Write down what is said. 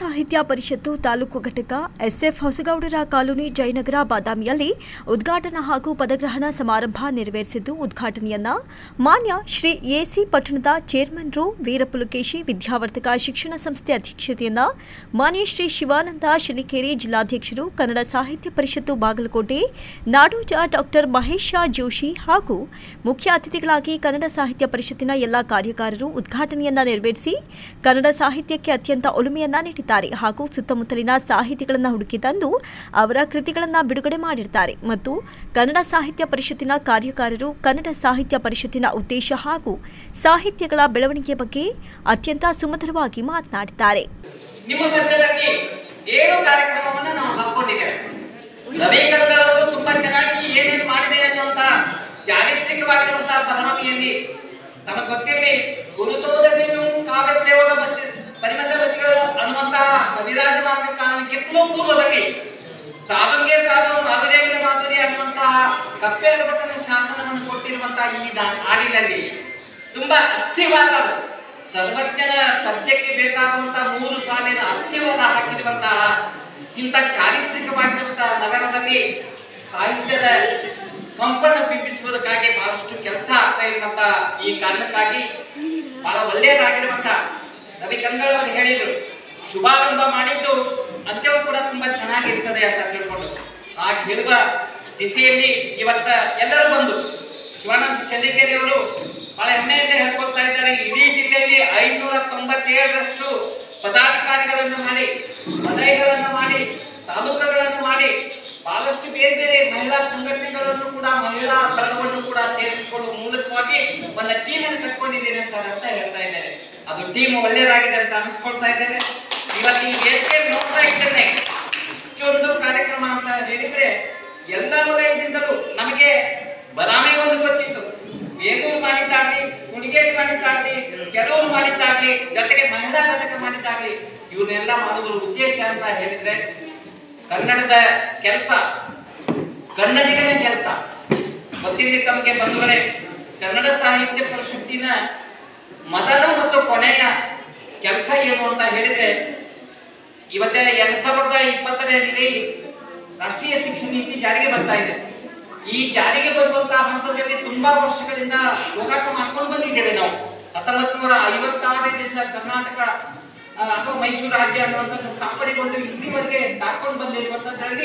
ಸಾಹಿತ್ಯ ಪರಿಷತ್ತು ತಾಲೂಕು ಘಟಕ ಎಸ್ಎಫ್ ಹೊಸಗೌಡರ ಕಾಲೋನಿ ಜಯನಗರ ಬಾದಾಮಿಯಲ್ಲಿ ಉದ್ಘಾಟನಾ ಹಾಗೂ ಪದಗ್ರಹಣ ಸಮಾರಂಭ ನೆರವೇರಿಸಿದ್ದು ಉದ್ಘಾಟನೆಯನ್ನ ಮಾನ್ಯ ಶ್ರೀ ಎಸಿ ಪಟ್ಟಣದ ಚೇರ್ಮನ್ ರು ವೀರಪುಲಕೇಶಿ ವಿದ್ಯಾವರ್ತಕ ಶಿಕ್ಷಣ ಸಂಸ್ಥೆ ಅಧ್ಯಕ್ಷತೆಯನ್ನ ಮಾನ್ಯ ಶ್ರೀ ಶಿವಾನಂದ ಶನಿಕೇರಿ ಜಿಲ್ಲಾಧ್ಯಕ್ಷರು ಕನ್ನಡ ಸಾಹಿತ್ಯ ಪರಿಷತ್ತು ಬಾಗಲಕೋಟೆ ನಾಡೋಜ ಡಾಕ್ಟರ್ ಮಹೇಶ ಜೋಶಿ ಹಾಗೂ ಮುಖ್ಯ ಅತಿಥಿಗಳಾಗಿ ಕನ್ನಡ ಸಾಹಿತ್ಯ ಪರಿಷತ್ತಿನ ಎಲ್ಲ ಕಾರ್ಯಕಾರರು ಉದ್ಘಾಟನೆಯನ್ನ ನೆರವೇರಿಸಿ ಕನ್ನಡ ಸಾಹಿತ್ಯಕ್ಕೆ ಅತ್ಯಂತ ಒಲುಮೆಯನ್ನ ನೀಡಿದ್ದಾರೆ ಹಾಗೂ ಸುತ್ತಮುತ್ತಲಿನ ಸಾಹಿತಿಗಳನ್ನು ಹುಡುಕಿ ತಂದು ಅವರ ಕೃತಿಗಳನ್ನು ಬಿಡುಗಡೆ ಮಾಡಿರ್ತಾರೆ ಮತ್ತು ಕನ್ನಡ ಸಾಹಿತ್ಯ ಪರಿಷತ್ತಿನ ಕಾರ್ಯಕಾರರು ಕನ್ನಡ ಸಾಹಿತ್ಯ ಪರಿಷತ್ತಿನ ಉದ್ದೇಶ ಹಾಗೂ ಸಾಹಿತ್ಯಗಳ ಬೆಳವಣಿಗೆ ಬಗ್ಗೆ ಅತ್ಯಂತ ಸುಮಧುರವಾಗಿ ಮಾತನಾಡಿದ್ದಾರೆ ನಿಮ್ಮ ಮಧ್ಯದಲ್ಲಿ ಏಳು ಕಾರ್ಯಕ್ರಮವನ್ನು ನಾವು ಹಾಕೊಂಡಿದ್ದೇವೆ ರವಿ ಕರ್ಗಳವರು ತುಂಬಾ ಚೆನ್ನಾಗಿ ಏನೇನು ಮಾಡಿದೆ ಅನ್ನುವಂತ ಚಾರಿತ್ರಿಕವಾಗಿರುವಂತಹ ಬದಲಾವಣೆಯಲ್ಲಿ ನಮಗೆ ಗೊತ್ತಿರಲಿ ಗುರುತೋದನೇನು ಕಾವ್ಯ ಪ್ರಯೋಗ ಬಂದ ಪರಿಮಳ ಬದಿಗಳು ಅನ್ನುವಂತಹ ವಿರಾಜಮಾನ ಕಾರಣಕ್ಕಿಂತಲೂ ಪೂರ್ವದಲ್ಲಿ ಸಾಧುಗೆ ಸಾಧು ಮಾಧುರ್ಯಕ್ಕೆ ಮಾಧುರ್ಯ ಅನ್ನುವಂತಹ ಕಪ್ಪೆಯ ಭಟ್ಟನ ಶಾಸನವನ್ನು ಕೊಟ್ಟಿರುವಂತಹ ಈ ದಾ- ಹಾಡಿನಲ್ಲಿ ತುಂಬಾ ಅಸ್ಥಿವಾದ ಸರ್ವಜ್ಞನ ಪದ್ಯಕ್ಕೆ ಬೇಕಾಗುವಂತಹ ಮೂರು ಸಾಲಿನ ಅಸ್ಥಿವಾದ ಹಾಕಿರುವಂತಹ ಇಂಥ ಚಾರಿತ್ರಿಕವಾಗಿರುವಂತಹ ನಗರದಲ್ಲಿ ಸಾಹಿತ್ಯದ ಕಂಪನ್ನು ಬಿಂಬಿಸುವುದಕ್ಕಾಗಿ ಬಹಳಷ್ಟು ಕೆಲಸ ಆಗ್ತಾ ಇರುವಂತಹ ಈ ಕಾರಣಕ್ಕಾಗಿ ಬಹಳ ಒಳ್ಳೆಯದಾಗಿರುವಂತ ರವಿ ಕಂಗಳವರು ಹೇಳಿದ್ರು ಶುಭಾರಂಭ ಮಾಡಿದ್ದು ಅಂತ್ಯವೂ ಕೂಡ ತುಂಬಾ ಚೆನ್ನಾಗಿರ್ತದೆ ಅಂತ ತಿಳ್ಕೊಂಡು ಆ ಹೇಳುವ ದಿಸೆಯಲ್ಲಿ ಇವತ್ತ ಎಲ್ಲರೂ ಬಂದು ಶಿವಾನಂದ ಶೆಲ್ಲಿಗೇರಿ ಅವರು ಬಹಳ ಹೆಮ್ಮೆಯಿಂದ ಹೇಳ್ಕೊಳ್ತಾ ಇದ್ದಾರೆ ಇಡೀ ಜಿಲ್ಲೆಯಲ್ಲಿ ಐನೂರ ತೊಂಬತ್ತೇಳರಷ್ಟು ಪದಾಧಿಕಾರಿಗಳನ್ನು ಮಾಡಿ ವಲಯಗಳನ್ನು ಮಾಡಿ ತಾಲೂಕುಗಳನ್ನು ಮಾಡಿ ಬಹಳಷ್ಟು ಬೇರೆ ಬೇರೆ ಮಹಿಳಾ ಸಂಘಟನೆಗಳನ್ನು ಕೂಡ ಮಹಿಳಾ ಬಳಗವನ್ನು ಕೂಡ ಸೇರಿಸಿಕೊಳ್ಳುವ ಮೂಲಕವಾಗಿ ಒಂದು ಟೀಮ್ ಅನ್ನು ಕಟ್ಕೊಂಡಿದ್ದೇನೆ ಸರ್ ಅಂತ ಹೇಳ್ತಾ ಇದ್ದಾರೆ ಅದು ಟೀಮ್ ಒಳ್ಳೆಯದಾಗಿದೆ ಅಂತ ಅನಿಸ್ಕೊಳ್ತಾ ಇದ್ದೇನೆ ಇವತ್ತು ಈ ವೇದಿಕೆ ನೋಡ್ತಾ ಇದ್ದೇನೆ ಇಷ್ಟೊಂದು ಕಾರ್ಯಕ್ರಮ ಅಂತ ಹೇಳಿದ್ರೆ ಎಲ್ಲ ವಲಯದಿಂದಲೂ ನಮಗೆ ಬದಾಮಿ ಒಂದು ಗೊತ್ತಿತ್ತು ಬೇಲೂರು ಮಾಡಿದ್ದಾಗ್ಲಿ ಕುಣಿಗೇರಿ ಮಾಡಿದ್ದಾಗ್ಲಿ ಕೆಲವರು ಮಾಡಿದ್ದಾಗ್ಲಿ ಜೊತೆಗೆ ಮಹಿಳಾ ಘಟಕ ಮಾಡಿದ್ದಾಗ್ಲಿ ಇವನ್ನೆಲ್ಲ ಮಾಡುವುದ್ರ ಉದ್ದೇಶ ಅಂತ ಹೇಳಿದ್ರೆ ಕನ್ನಡದ ಕೆಲಸ ಕನ್ನಡಿಗನ ಕೆಲಸ ಗೊತ್ತಿರಲಿ ತಮಗೆ ಬಂಧುಗಳೇ ಕನ್ನಡ ಸಾಹಿತ್ಯ ಪರಿಷತ್ತಿನ ಮೊದಲ ಮತ್ತು ಕೊನೆಯ ಕೆಲಸ ಏನು ಅಂತ ಹೇಳಿದ್ರೆ ಇವತ್ತೇ ಎರಡ್ ಸಾವಿರದ ಇಪ್ಪತ್ತರಲ್ಲಿ ರಾಷ್ಟ್ರೀಯ ಶಿಕ್ಷಣ ನೀತಿ ಜಾರಿಗೆ ಬರ್ತಾ ಇದೆ ಈ ಜಾರಿಗೆ ಬರುವಂತಹ ಹಂತದಲ್ಲಿ ತುಂಬಾ ವರ್ಷಗಳಿಂದ ಹೋರಾಟ ಮಾಡ್ಕೊಂಡು ಬಂದಿದ್ದೇವೆ ನಾವು ಹತ್ತೊಂಬತ್ತು ನೂರ ಐವತ್ತಾರರಿಂದ ಕರ್ನಾಟಕ ಆ, ಅಥವಾ ಮೈಸೂರು ರಾಜ್ಯ ಅನ್ನುವಂಥದ್ದು ಸ್ಥಾಪನೆಗೊಂಡು ಇಲ್ಲಿವರೆಗೆ ದಾಟ್ಕೊಂಡು ಬಂದಿರುವಂತದ್ರಲ್ಲಿ